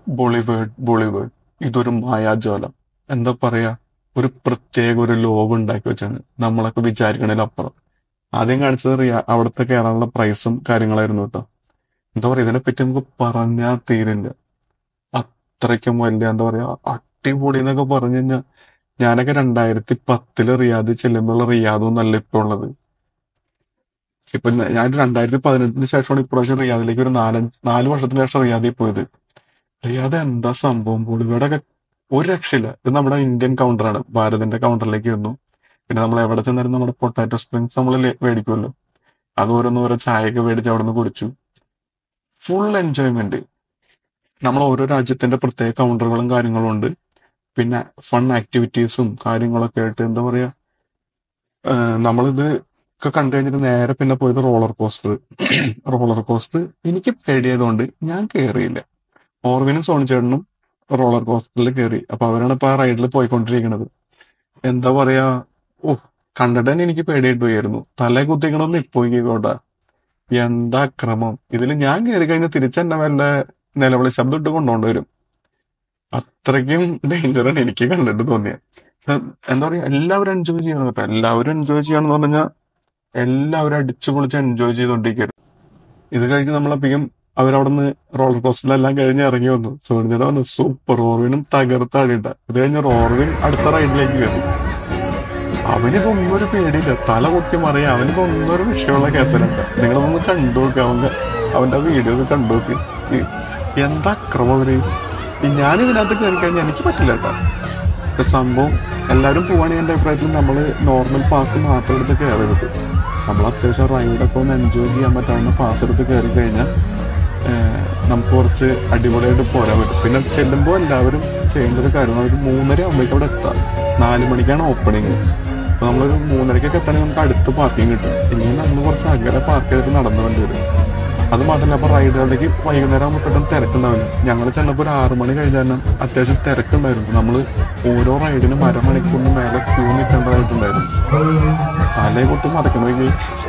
ബോളിവുഡ് ബോളിവുഡ് ഇതൊരു മായാജാലം എന്താ പറയാ ഒരു പ്രത്യേക ഒരു ലോകം ഉണ്ടാക്കി വെച്ചാണ് നമ്മളൊക്കെ വിചാരിക്കണതിലപ്പുറം ആദ്യം കാണിച്ചത് റിയ അവിടുത്തെ കയറാനുള്ള പ്രൈസും കാര്യങ്ങളായിരുന്നു കേട്ടോ എന്താ പറയാ ഇതിനെപ്പറ്റി നമുക്ക് പറഞ്ഞാൽ തീരില്ല അത്രയ്ക്കും വലിയ എന്താ പറയാ അടിപൊളി എന്നൊക്കെ പറഞ്ഞു കഴിഞ്ഞാൽ ഞാനൊക്കെ രണ്ടായിരത്തി പത്തില് റിയാദ് ചെല്ലുമ്പോഴുള്ള റിയാദും നല്ല ഇപ്പൊ ഉള്ളത് ഇപ്പൊ ഞ- ഞാൻ രണ്ടായിരത്തി പതിനെട്ടിന് ശേഷമാണ് ഇപ്രാവശ്യം റിയാദിലേക്ക് ഒരു നാലഞ്ച് നാല് വർഷത്തിന് ശേഷം റിയാദിൽ പോയത് റിയാദ് എന്താ സംഭവം ബോളിവുഡൊക്കെ ഒരു രക്ഷയില്ല ഇത് നമ്മുടെ ഇന്ത്യൻ കൗണ്ടറാണ് ഭാരതിന്റെ കൗണ്ടറിലേക്ക് വന്നു പിന്നെ നമ്മൾ എവിടെ ചെന്നാലും നമ്മുടെ പൊട്ടാറ്റോ സ്പ്രിങ്സ് നമ്മൾ മേടിക്കുമല്ലോ അത് ഓരോന്ന് ഓരോ ചായയൊക്കെ മേടിച്ച് അവിടെ നിന്ന് കുടിച്ചു ഫുൾ എൻജോയ്മെന്റ് നമ്മൾ ഓരോ രാജ്യത്തിന്റെ പ്രത്യേക കൗണ്ടറുകളും കാര്യങ്ങളും ഉണ്ട് പിന്നെ ഫൺ ആക്ടിവിറ്റീസും കാര്യങ്ങളൊക്കെ ആയിട്ട് എന്താ പറയാ ഏഹ് നമ്മളിത് ഒക്കെ കണ്ടു കഴിഞ്ഞിട്ട് നേരെ പിന്നെ പോയത് റോളർ കോസ്റ്റർ റോളർ കോസ്റ്റർ എനിക്ക് പേടിയായതുകൊണ്ട് ഞാൻ കയറിയില്ല ഓർവിനും സോണിച്ചേട്ടനും റോളർ കോസ്റ്ററിൽ കയറി അപ്പൊ അവരാണ് ഇപ്പൊ ആ റൈഡിൽ പോയിക്കൊണ്ടിരിക്കുന്നത് എന്താ പറയാ ഓ കണ്ടിട്ട് തന്നെ എനിക്ക് പേടിയായിട്ട് പോയായിരുന്നു തല കുത്തിക്കണമെന്ന് ഇപ്പൊ കേട്ടോട്ടാ എന്താ ക്രമം ഇതിൽ ഞാൻ കയറി കഴിഞ്ഞാൽ തിരിച്ചെന്നെ വല്ല നിലവിളി ശബ്ദം ഇട്ട് കൊണ്ടുകൊണ്ട് വരും അത്രയ്ക്കും ഡേഞ്ചറാണ് എനിക്ക് കണ്ടിട്ട് തോന്നിയത് പക്ഷെ എന്താ പറയാ എല്ലാവരും എൻജോയ് ചെയ്യണം കേട്ടോ എല്ലാവരും എൻജോയ് ചെയ്യാന്ന് പറഞ്ഞു കഴിഞ്ഞാൽ എല്ലാവരും അടിച്ചു പൊളിച്ച് എൻജോയ് ചെയ്തോണ്ടിരിക്കുകയായിരുന്നു ഇത് കഴിഞ്ഞ് നമ്മളപ്പിക്കും അവരവിടെ നിന്ന് റോളർ കോസ്റ്ററിലെല്ലാം കഴിഞ്ഞ് ഇറങ്ങി വന്നു സോണിയുടെ വന്നു സൂപ്പർ ഓർവിനും തകർത്താടിട്ട ഇത് കഴിഞ്ഞ് ഓർവിൻ അടുത്ത റൈഡിലേക്ക് കയറി അവനിതൊന്നും ഒരു പേടിയില്ല തല പൊട്ടി മറിയാം അവനിതൊന്നും ഒരു വിഷയമുള്ള കേസലുണ്ട് നിങ്ങളൊന്ന് കണ്ടു നോക്ക് അവന്റെ അവന്റെ വീഡിയോ ഒക്കെ കണ്ടു നോക്ക് ഈ എന്താ അക്രമം അവര് ഈ ഞാൻ ഇതിനകത്ത് കയറി കഴിഞ്ഞാൽ എനിക്ക് പറ്റില്ല കേട്ടോ പക്ഷെ സംഭവം എല്ലാവരും പോവാണെങ്കിൽ എൻ്റെ അഭിപ്രായത്തിൽ നമ്മൾ നോർമൽ പാസ് മാത്രം എടുത്ത് കയറരുത് നമ്മൾ അത്യാവശ്യം റൈഡൊക്കെ ഒന്ന് എൻജോയ് ചെയ്യാൻ പറ്റാവുന്ന പാസ് എടുത്ത് കയറി കഴിഞ്ഞാൽ ഏഹ്, നമുക്ക് കുറച്ച് അടിപൊളിയായിട്ട് പോരാൻ പറ്റും പിന്നെ ചെല്ലുമ്പോൾ എല്ലാവരും ചെയ്യേണ്ട ഒരു കാര്യം ഒരു മൂന്നര ആകുമ്പോഴേക്കും അവിടെ എത്താം നാല് മണിക്കാണ് ഓപ്പണിങ് അപ്പൊ നമ്മളൊരു മൂന്നരക്കൊക്കെ എത്തണമെങ്കിൽ നമുക്ക് അടുത്ത് പാർക്കിംഗ് കിട്ടും ഇല്ലെങ്കിൽ നമ്മൾ കുറച്ച് അകലെ പാർക്ക് ചെയ്തിട്ട് നടന്നു വേണ്ടി വരും അത് മാത്രമല്ല അപ്പൊ റൈഡുകളിലേക്ക് വൈകുന്നേരം ആകുമ്പോൾ പെട്ടെന്ന് തിരക്കുണ്ടാവില്ല ഞങ്ങൾ ചെന്നപ്പോൾ ഒരു ആറ് മണി കഴിഞ്ഞാൽ അത്യാവശ്യം തിരക്കുണ്ടായിരുന്നു നമ്മൾ ഓരോ റൈഡിനും അരമണിക്കൂറിന് മേലെ ക്യൂ നിൽക്കേണ്ടതായിട്ടുണ്ടായിരുന്നു തലയെ കൊട്ടി മറക്കണമെങ്കിൽ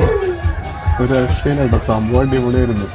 ഒരു രക്ഷയില്ല സംഭവം അടിപൊളിയായിരുന്നു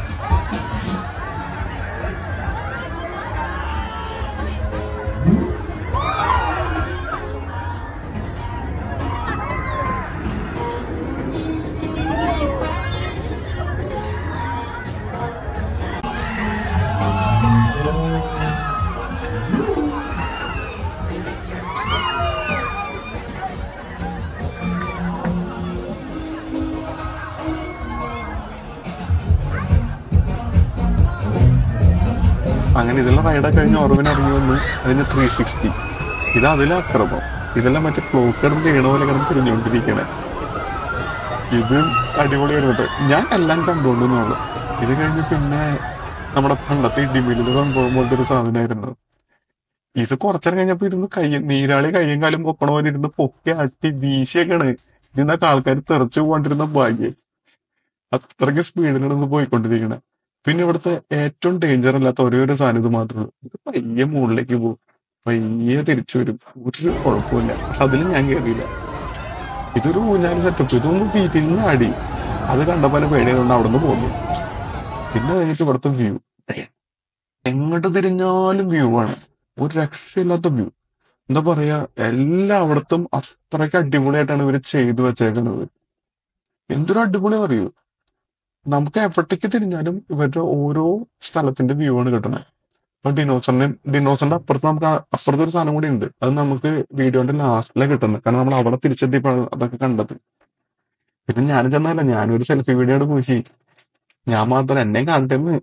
അങ്ങനെ ഇതെല്ലാം റൈഡൊക്കെ കഴിഞ്ഞ് ഓർവിന് ഇറങ്ങി വന്നു അതിന് ത്രീ സിക്സ്റ്റി ഇത് അതിലെ അക്രമം ഇതെല്ലാം മറ്റേ ക്ലോക്ക് കിടന്ന് തീരണ പോലെ കിടന്ന് തിരിഞ്ഞുകൊണ്ടിരിക്കണേ ഇത് അടിപൊളിയായിരുന്നു കേട്ടോ ഞാൻ എല്ലാം കണ്ടുകൊണ്ടെന്നുള്ളു ഇത് കഴിഞ്ഞ് പിന്നെ നമ്മുടെ പണ്ടത്തെ ഇടിമില്ലിൽ സംഭവം പോലത്തെ ഒരു സാധനമായിരുന്നു ഇത് കുറച്ചേരം കഴിഞ്ഞപ്പോ ഇരുന്ന് കൈ നീരാളി കയ്യും കാലും പൊക്കണ പോലെ ഇരുന്ന് പൊക്കി അട്ടി വീശിയൊക്കെയാണ് ഇതിന്നൊക്കെ ആൾക്കാർ തെറച്ചു പോകാണ്ടിരുന്ന ഭാഗ്യം അത്രയ്ക്ക് സ്പീഡിലാണ് ഇത് പോയിക്കൊണ്ടിരിക്കണേ പിന്നെ ഇവിടുത്തെ ഏറ്റവും ഡേഞ്ചർ അല്ലാത്ത ഒരേ ഒരു സാധനം ഇത് മാത്രമേ ഉള്ളൂ ഇത് പയ്യെ മുകളിലേക്ക് പോകും പയ്യെ തിരിച്ചു വരും ഒരു കുഴപ്പമില്ല പക്ഷെ അതിൽ ഞാൻ കയറിയില്ല ഇതൊരു ഊഞ്ഞാല് സെറ്റപ്പ് ഇതൊന്നും തിരിഞ്ഞാടി അത് കണ്ടപ്പോലെ പേടിയതുകൊണ്ട് അവിടെ നിന്ന് പോന്നു പിന്നെ കഴിഞ്ഞിട്ട് ഇവിടുത്തെ വ്യൂ എങ്ങോട്ട് തിരിഞ്ഞാലും വ്യൂ ആണ് ഒരു രക്ഷയില്ലാത്ത വ്യൂ എന്താ പറയാ എല്ലായിടത്തും അത്രയ്ക്ക് അടിപൊളിയായിട്ടാണ് ഇവര് ചെയ്തു വെച്ചേക്കുന്നത് എന്തൊരു അടിപൊളി അറിയൂ നമുക്ക് എവിടേക്ക് തിരിഞ്ഞാലും ഇവരുടെ ഓരോ സ്ഥലത്തിന്റെ വ്യൂ ആണ് കിട്ടുന്നത് ഇപ്പൊ ഡിനോസറിന്റെ ഡിനോസറിന്റെ അപ്പുറത്ത് നമുക്ക് ആ- അപ്പുറത്ത് ഒരു സാധനം കൂടി ഉണ്ട് അത് നമുക്ക് വീഡിയോന്റെ ലാസ്റ്റിലാണ് കിട്ടുന്നത് കാരണം നമ്മൾ അവിടെ തിരിച്ചെത്തിയപ്പോഴാണ് അതൊക്കെ കണ്ടത് പിന്നെ ഞാൻ ചെന്നല്ല ഞാനൊരു സെൽഫി വീഡിയോ ആണ് പൂശി ഞാൻ മാത്രം എന്നെ കാണട്ടെന്ന്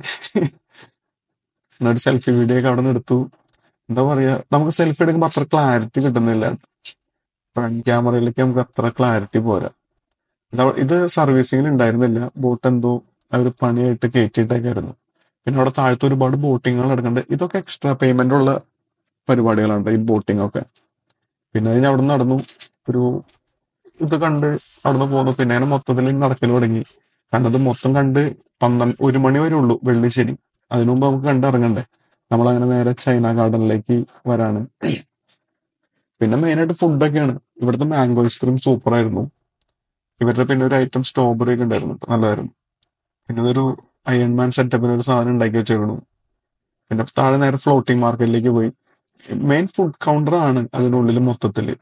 ഒരു സെൽഫി വീഡിയോ ഒക്കെ അവിടെ നിന്ന് എടുത്തു എന്താ പറയാ നമുക്ക് സെൽഫി എടുക്കുമ്പോൾ അത്ര ക്ലാരിറ്റി കിട്ടുന്നില്ല ഫ്രണ്ട് ക്യാമറയിലേക്ക് നമുക്ക് അത്ര ക്ലാരിറ്റി പോരാ ഇത- ഇത് സർവീസിങ്ങിൽ ഉണ്ടായിരുന്നില്ല ബോട്ട് എന്തോ അവർ പണിയായിട്ട് കയറ്റിയിട്ടേക്കായിരുന്നു പിന്നെ അവിടെ താഴത്ത് ഒരുപാട് ബോട്ടിങ്ങുകൾ നടക്കുന്നുണ്ട് ഇതൊക്കെ എക്സ്ട്രാ പേയ്മെന്റ് ഉള്ള പരിപാടികളാണ് ഈ ബോട്ടിംഗ് ഒക്കെ പിന്നെ കഴിഞ്ഞ് അവിടെ നടന്നു ഒരു ഇത് കണ്ട് അവിടുന്ന് പോന്നു പിന്നെ അങ്ങനെ മൊത്തത്തിൽ നടക്കൽ തുടങ്ങി കാരണം ഇത് മൊത്തം കണ്ട് പന്ത്രണ്ട് ഒരു മണി വരെ ഉള്ളൂ വെള്ളിശ്ശേരി അതിനു മുമ്പ് നമുക്ക് കണ്ടിറങ്ങണ്ടേ നമ്മളങ്ങനെ നേരെ ചൈന ഗാർഡനിലേക്ക് വരാണ് പിന്നെ മെയിനായിട്ട് ഫുഡൊക്കെയാണ് ഇവിടുത്തെ മാംഗോ ഐസ്ക്രീം സൂപ്പർ ആയിരുന്നു ഇവരുടെ പിന്നെ ഒരു ഐറ്റം സ്ട്രോബെറി ഒക്കെ ഉണ്ടായിരുന്നു നല്ലതായിരുന്നു പിന്നെ ഒരു അയൺമാൻ സെറ്റപ്പിന് ഒരു സാധനം ഉണ്ടാക്കി വെച്ചേക്കണു പിന്നെ താഴെ നേരെ ഫ്ലോട്ടിംഗ് മാർക്കറ്റിലേക്ക് പോയി മെയിൻ ഫുഡ് കൗണ്ടർ ആണ് അതിനുള്ളിൽ മൊത്തത്തില്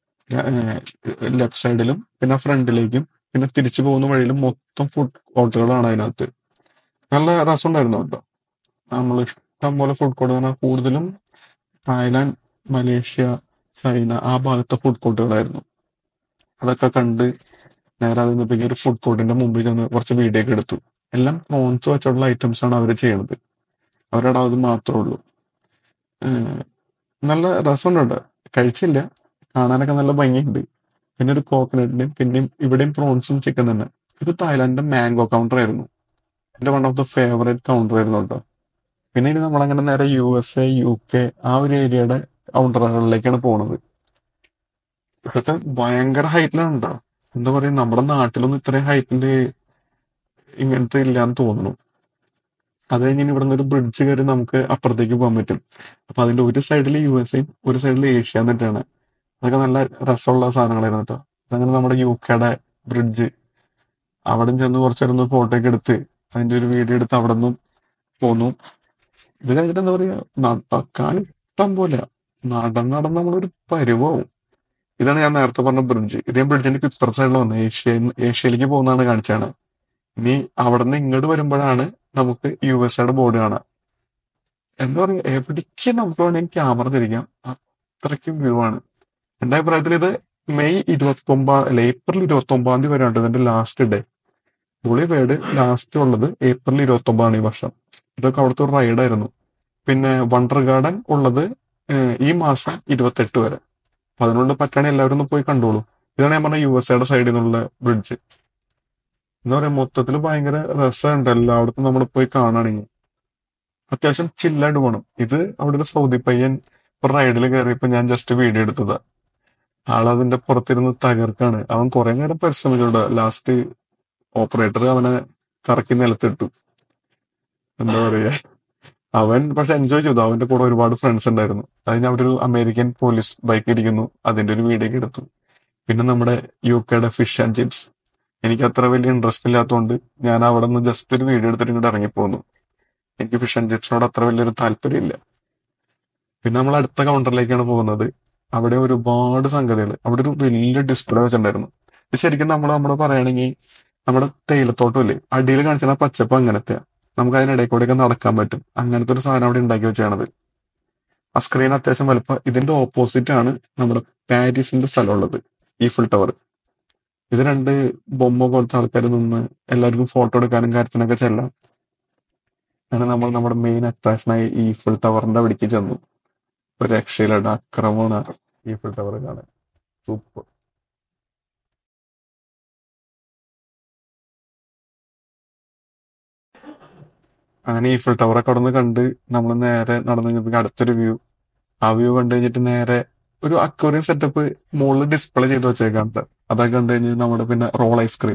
ലെഫ്റ്റ് സൈഡിലും പിന്നെ ഫ്രണ്ടിലേക്കും പിന്നെ തിരിച്ചു പോകുന്ന വഴിയിലും മൊത്തം ഫുഡ് കോർട്ടുകളാണ് അതിനകത്ത് നല്ല രസമുണ്ടായിരുന്നു കേട്ടോ നമ്മൾ ഇഷ്ടം പോലെ ഫുഡ് കോർട്ട് പറഞ്ഞാൽ കൂടുതലും തായ്ലാൻഡ് മലേഷ്യ ചൈന ആ ഭാഗത്തെ ഫുഡ് കോർട്ടുകളായിരുന്നു അതൊക്കെ കണ്ട് നേരെ അതിൽ നിന്ന് ഒരു ഫുഡ് കോർട്ടിന്റെ മുമ്പിൽ ചെന്ന് കുറച്ച് വീഡിയോ ഒക്കെ എടുത്തു എല്ലാം പ്രോൺസ് വെച്ചുള്ള ഐറ്റംസ് ആണ് അവർ ചെയ്യണത് അവരുടെ അത് മാത്രമേ ഉള്ളൂ ഏഹ് നല്ല രസമുണ്ട് കഴിച്ചില്ല കാണാനൊക്കെ നല്ല ഭംഗിയുണ്ട് പിന്നെ ഒരു കോക്കനട്ടിന് പിന്നെയും ഇവിടെയും പ്രോൺസും ചിക്കൻ തന്നെ ഇത് തായ്ലാന്റിന്റെ മാംഗോ കൗണ്ടർ ആയിരുന്നു എന്റെ one of the favourite counter ആയിരുന്നു കേട്ടോ പിന്നെ ഇനി നമ്മളങ്ങനെ നേരെ U S A U K ആ ഒരു ഏരിയയുടെ കൗണ്ടറുകളിലേക്കാണ് പോണത് ഇതൊക്കെ ഭയങ്കര ഹൈറ്റിലാണ് കേട്ടോ എന്താ പറയാ നമ്മുടെ നാട്ടിലൊന്നും ഇത്രയും ഹൈറ്റില് ഇങ്ങനത്തെ ഇല്ലാന്ന് തോന്നുന്നു അത് കഴിഞ്ഞ് ഇനി ഇവിടുന്ന് ഒരു ബ്രിഡ്ജ് കയറി നമുക്ക് അപ്പുറത്തേക്ക് പോകാൻ പറ്റും അപ്പൊ അതിന്റെ ഒരു സൈഡിൽ യു എസ് എയും ഒരു സൈഡിൽ ഏഷ്യ എന്നിട്ടാണ് അതൊക്കെ നല്ല രസമുള്ള സാധനങ്ങളായിരുന്നു കേട്ടോ അതങ്ങനെ നമ്മുടെ യു കെയുടെ ബ്രിഡ്ജ് അവിടെ ചെന്ന് കുറച്ചേരം ഫോട്ടോ ഒക്കെ എടുത്ത് അതിന്റെ ഒരു വീഡിയോ എടുത്ത് അവിടെ നിന്നും പോന്നു ഇത് കഴിഞ്ഞിട്ട് എന്താ പറയാ നടക്കാൻ ഇഷ്ടം പോലെ നടന്ന് നടന്ന് നമ്മളൊരു പരുവാവും ഇതാണ് ഞാൻ നേരത്തെ പറഞ്ഞ ബ്രിഡ്ജ് ഇതേ ബ്രിഡ്ജിന്റെ ഇപ്പുറ സൈഡിൽ വന്നത് ഏഷ്യ ഏഷ്യയിലേക്ക് പോകുന്നതാണ് കാണിച്ചാണ് ഇനി അവിടെ നിന്ന് ഇങ്ങോട്ട് വരുമ്പോഴാണ് നമുക്ക് യു എസ് എയുടെ ബോർഡ് കാണാം എന്താ പറയാ എവിടേക്ക് നമുക്ക് വേണമെങ്കിൽ ക്യാമറ തിരിക്കാം അത്രയ്ക്കും വ്യൂ ആണ് എന്റെ അഭിപ്രായത്തിൽ ഇത് മെയ് ഇരുപത്തി ഒമ്പതാം അല്ല ഏപ്രിൽ ഇരുപത്തി ഒമ്പതാം തീയതി വരെയാണ് ഇതിന്റെ ലാസ്റ്റ് ഡേ ബോളിവേഡ് ലാസ്റ്റ് ഉള്ളത് ഏപ്രിൽ ഇരുപത്തി ഒമ്പതാണ് ഈ വർഷം ഇതൊക്കെ അവിടുത്തെ ഒരു റൈഡായിരുന്നു പിന്നെ വണ്ടർ ഗാർഡൻ ഉള്ളത് ഏഹ്, ഈ മാസം ഇരുപത്തെട്ട് വരെ അപ്പൊ അതിനുള്ളിൽ പറ്റുകയാണെങ്കിൽ എല്ലാവരും ഒന്ന് പോയി കണ്ടോളൂ ഇതാണ് ഞാൻ പറഞ്ഞ യു എസ് എയുടെ സൈഡിൽ നിന്നുള്ള ബ്രിഡ്ജ് എന്താ പറയാ മൊത്തത്തിൽ ഭയങ്കര രസമുണ്ട് എല്ലായിടത്തും നമ്മൾ പോയി കാണുകയാണെങ്കിൽ അത്യാവശ്യം ചില്ലായിട്ട് പോകണം ഇത് അവിടെ ഒരു സൗദി പയ്യൻ ഒരു റൈഡിൽ കയറിയപ്പോ ഞാൻ ജസ്റ്റ് വീഡിയോ എടുത്തതാ ആളതിന്റെ പുറത്തിരുന്ന് തകർക്കാണ് അവൻ കുറെ നേരം പരിശ്രമിച്ചുണ്ട് ലാസ്റ്റ് ഓപ്പറേറ്റർ അവനെ കറക്കി നിലത്തിട്ടു എന്താ പറയാ അവൻ പക്ഷെ എൻജോയ് ചെയ്തു അവന്റെ കൂടെ ഒരുപാട് ഫ്രണ്ട്സ് ഉണ്ടായിരുന്നു അതിന് അവിടെ ഒരു അമേരിക്കൻ പോലീസ് ബൈക്ക് ഇരിക്കുന്നു അതിന്റെ ഒരു വീഡിയോ ഒക്കെ എടുത്തു പിന്നെ നമ്മുടെ യു കെയുടെ ഫിഷ് ആൻഡ് ചിപ്സ് എനിക്ക് അത്ര വലിയ ഇൻട്രസ്റ്റ് ഇല്ലാത്തതുകൊണ്ട് ഞാൻ അവിടെ നിന്ന് ജസ്റ്റ് ഒരു വീഡിയോ എടുത്തിട്ട് ഇങ്ങോട്ട് ഇറങ്ങിപ്പോന്നു എനിക്ക് ഫിഷ് ആൻഡ് ചിപ്സിനോട് അത്ര വലിയൊരു താല്പര്യമില്ല പിന്നെ നമ്മൾ അടുത്ത കൗണ്ടറിലേക്കാണ് പോകുന്നത് അവിടെ ഒരുപാട് സംഗതികൾ അവിടെ ഒരു വലിയ ഡിസ്പ്ലേ വെച്ചിട്ടുണ്ടായിരുന്നു ഇത് ശരിക്കും നമ്മൾ നമ്മൾ പറയുകയാണെങ്കിൽ നമ്മുടെ തേയിലത്തോട്ടമില്ലേ അടിയിൽ കാണിച്ചാൽ പച്ചപ്പ് അങ്ങനത്തെ നമുക്ക് അതിനിടയിൽ കൂടെയൊക്കെ നടക്കാൻ പറ്റും അങ്ങനത്തെ ഒരു സാധനം അവിടെ ഉണ്ടാക്കി വെച്ചാണത് ആ സ്ക്രീൻ അത്യാവശ്യം വലുപ്പം ഇതിന്റെ ഓപ്പോസിറ്റ് ആണ് നമ്മുടെ പാരീസിന്റെ സ്ഥലമുള്ളത് ഈഫിൾ ടവർ ഇത് രണ്ട് ബൊമ്മ പോലത്തെ ആൾക്കാർ നിന്ന് എല്ലാവർക്കും ഫോട്ടോ എടുക്കാനും കാര്യത്തിനൊക്കെ ചെല്ലാം അങ്ങനെ നമ്മൾ നമ്മുടെ മെയിൻ അട്രാക്ഷനായ ഈഫിൾ ടവറിന്റെ അവിടേക്ക് ചെന്നു ഒരു രക്ഷയിലുണ്ട് അക്രമമാണ് ഈഫിൾ ടവർ കാണാൻ സൂപ്പർ അങ്ങനെ ഈഫിൾ ടവറൊക്കെ അവിടെ നിന്ന് കണ്ട് നമ്മൾ നേരെ നടന്നു കഴിഞ്ഞപ്പോൾ അടുത്തൊരു വ്യൂ ആ വ്യൂ കണ്ടു കഴിഞ്ഞിട്ട് നേരെ ഒരു അക്വറിയം സെറ്റപ്പ് മുകളിൽ ഡിസ്പ്ലേ ചെയ്ത് വെച്ചേക്കാണ്ട് അതൊക്കെ കണ്ടു കഴിഞ്ഞ് നമ്മുടെ പിന്നെ റോൾ ഐസ്ക്രീം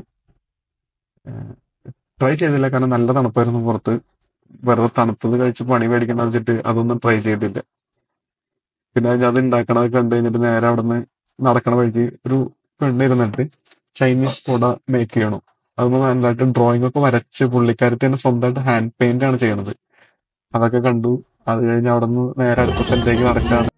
ട്രൈ ചെയ്തില്ല കാരണം നല്ല തണുപ്പായിരുന്നു പുറത്ത് വെറുതെ തണുത്തത് കഴിച്ച് പണി മേടിക്കണം വെച്ചിട്ട് അതൊന്നും ട്രൈ ചെയ്തില്ല പിന്നെ അത് ഉണ്ടാക്കണത് കണ്ടു കഴിഞ്ഞിട്ട് നേരെ അവിടെ നിന്ന് നടക്കണ വഴിക്ക് ഒരു പെണ്ണ് ഇരുന്നിട്ട് ചൈനീസ് കൊട മേക്ക് ചെയ്യണം അതൊന്ന് നല്ലതായിട്ട് ഡ്രോയിങ് ഒക്കെ വരച്ച് പുള്ളിക്കാരത്തി തന്നെ സ്വന്തമായിട്ട് ഹാൻഡ് പെയിന്റ് ആണ് ചെയ്യണത് അതൊക്കെ കണ്ടു അത് കഴിഞ്ഞ് അവിടെ നിന്ന് നേരെ അടുത്ത സ്ഥലത്തേക്ക് നടക്കാണ്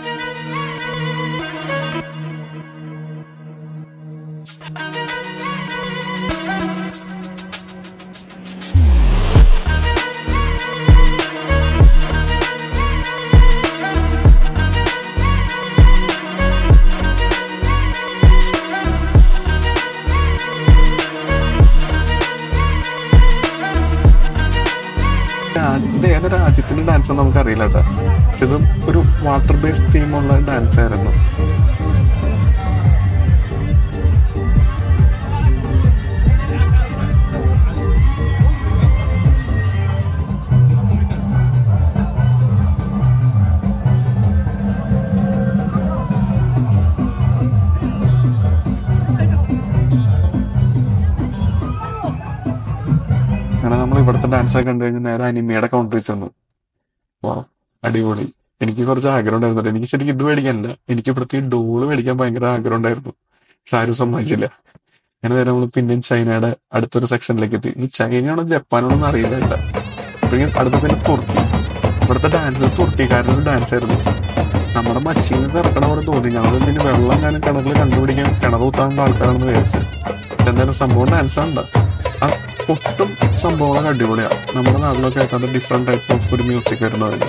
രാ- ഇത് ഏത് രാജ്യത്തിന്റെ ഡാൻസ് നമുക്ക് അറിയില്ല കേട്ടോ പക്ഷെ ഇത് ഒരു വാട്ടർ ബേസ്ഡ് തീമുള്ള ഡാൻസ് ആയിരുന്നു അങ്ങനെ നമ്മൾ ഇവിടുത്തെ ഡാൻസ് ഒക്കെ കണ്ടു കഴിഞ്ഞ് നേരെ അനിമയുടെ കൗണ്ടറിൽ ചെന്നു വാ അടിപൊളി എനിക്ക് കുറച്ച് ആഗ്രഹം ഉണ്ടായിരുന്നു എനിക്ക് ശരിക്കും ഇത് മേടിക്കാനില്ല എനിക്ക് ഇവിടുത്തെ ഈ ഡോള് മേടിക്കാൻ ഭയങ്കര ആഗ്രഹം ഉണ്ടായിരുന്നു പക്ഷെ ആരും സമ്മതിച്ചില്ല അങ്ങനെ നേരെ നമ്മൾ പിന്നെയും ചൈനയുടെ അടുത്തൊരു സെക്ഷനിലേക്ക് എത്തി ഇനി ചൈനയാണോ ജപ്പാനാണോ എന്ന് അറിയില്ല കേട്ടോ അപ്പോഴേക്കും അടുത്ത പിന്നെ തുർക്കി അപ്പൊ ഇവിടുത്തെ ഡാൻസ് തുർക്കിക്കാരുടെ ഡാൻസ് ആയിരുന്നു നമ്മുടെ മച്ചിന്ന് ഇറക്കണ പോലെ തോന്നി ഞങ്ങൾ പിന്നെ വെള്ളം ഞാൻ കിണറിൽ കണ്ടുപിടിക്കാൻ കിണർ കുത്താനുള്ള ആൾക്കാരാണെന്ന് വിചാരിച്ചത് എന്തായാലും സംഭവം ഡാൻസ് ഉണ്ട് ആ ഒട്ടും സംഭവങ്ങളൊക്കെ അടിപൊളിയാണ് നമ്മുടെ നാട്ടിലൊക്കെ കേൾക്കാത്ത ഡിഫറെന്റ് ടൈപ്പ് ഓഫ് ഒരു മ്യൂസിക് വരുന്നതിന്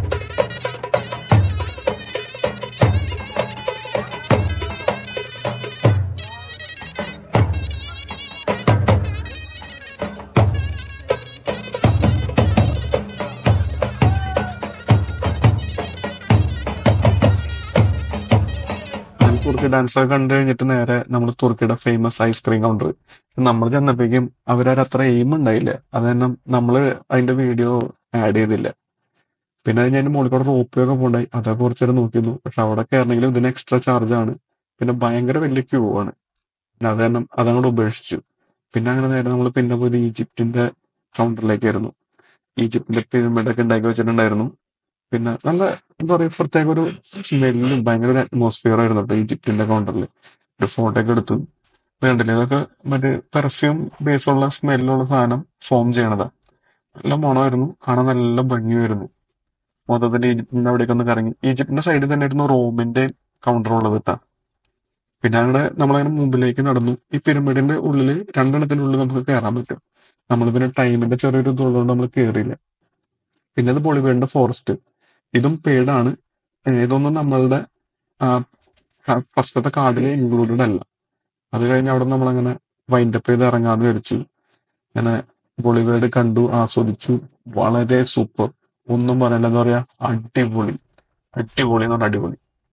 അങ്ങനെ തുർക്കി ഡാൻസ് ഒക്കെ കണ്ടു കഴിഞ്ഞിട്ട് നേരെ നമ്മൾ തുർക്കിയുടെ ഫേമസ് ഐസ്ക്രീം കൗണ്ടർ നമ്മൾ ചെന്നപ്പോഴേക്കും അവരൊരു അത്ര എയിം ഉണ്ടായില്ല അത് തന്നെ നമ്മൾ അതിന്റെ വീഡിയോ ആഡ് ചെയ്തില്ല പിന്നെ അത് ഞാൻ മുകളിൽ കൂടെ റോപ്പ് ഒക്കെ പോണ്ടായി അതൊക്കെ കുറച്ച് നേരം നോക്കിയിരുന്നു പക്ഷെ അവിടെ കയറണമെങ്കിലും ഇതിന് എക്സ്ട്രാ ചാർജ് ആണ് പിന്നെ ഭയങ്കര വലിയ ക്യൂ ആണ് പിന്നെ അത് കാരണം അതങ്ങോട്ട് ഉപേക്ഷിച്ചു പിന്നെ അങ്ങനെ നേരെ നമ്മൾ പിന്നെ പോയത് ഈജിപ്തിന്റെ കൗണ്ടറിലേക്കായിരുന്നു ഈജിപ്തിന്റെ പിരമിഡ് ഒക്കെ ഉണ്ടാക്കി വെച്ചിട്ടുണ്ടായിരുന്നു പിന്നെ നല്ല എന്താ പറയുക പ്രത്യേക ഒരു സ്മെല്ലും ഭയങ്കര ഒരു അറ്റ്മോസ്ഫിയർ ആയിരുന്നു കേട്ടോ ഈജിപ്തിന്റെ കൗണ്ടറിൽ ഒരു ഫോട്ടോ ഒക്കെ എടുത്തു വേണ്ടില്ല ഇതൊക്കെ മറ്റേ പെർഫ്യൂം ബേസുള്ള സ്മെല്ലുള്ള സാധനം ഫോം ചെയ്യണതാ നല്ല മണമായിരുന്നു കാണാൻ നല്ല ഭംഗിയായിരുന്നു മൊത്തത്തിൽ ഈജിപ്തിന്റെ അവിടേക്ക് ഒന്ന് കറങ്ങി ഈജിപ്തിന്റെ സൈഡിൽ തന്നെ ആയിരുന്നു റോമിന്റെ കൗണ്ടർ ഉള്ളത് കേട്ടാ പിന്നെ അങ്ങനെ നമ്മളങ്ങനെ മുമ്പിലേക്ക് നടന്നു ഈ പിരമിഡിന്റെ ഉള്ളിൽ രണ്ടെണ്ണത്തിന്റെ ഉള്ളിൽ നമുക്ക് കയറാൻ പറ്റും നമ്മൾ പിന്നെ ടൈമിന്റെ ചെറിയൊരു ഇതുള്ളതുകൊണ്ട് നമ്മൾ കയറിയില്ല പിന്നെ ഇത് ബോളിവുഡിന്റെ ഫോറസ്റ്റ് ഇതും പെയ്ഡാണ് ഇതൊന്നും നമ്മളുടെ ഫസ്റ്റത്തെ കാർഡിൽ ഇൻക്ലൂഡഡ് അല്ല അത് കഴിഞ്ഞ് അവിടെ നമ്മളങ്ങനെ വൈൻഡപ്പ് ചെയ്ത് ഇറങ്ങാന്ന് വിചാരിച്ചു അങ്ങനെ ബോളിവുഡ് കണ്ടു ആസ്വദിച്ചു വളരെ സൂപ്പർ ഒന്നും പറയല്ല എന്താ പറയാ അടിപൊളി അടിപൊളി എന്ന് പറഞ്ഞാൽ അടിപൊളി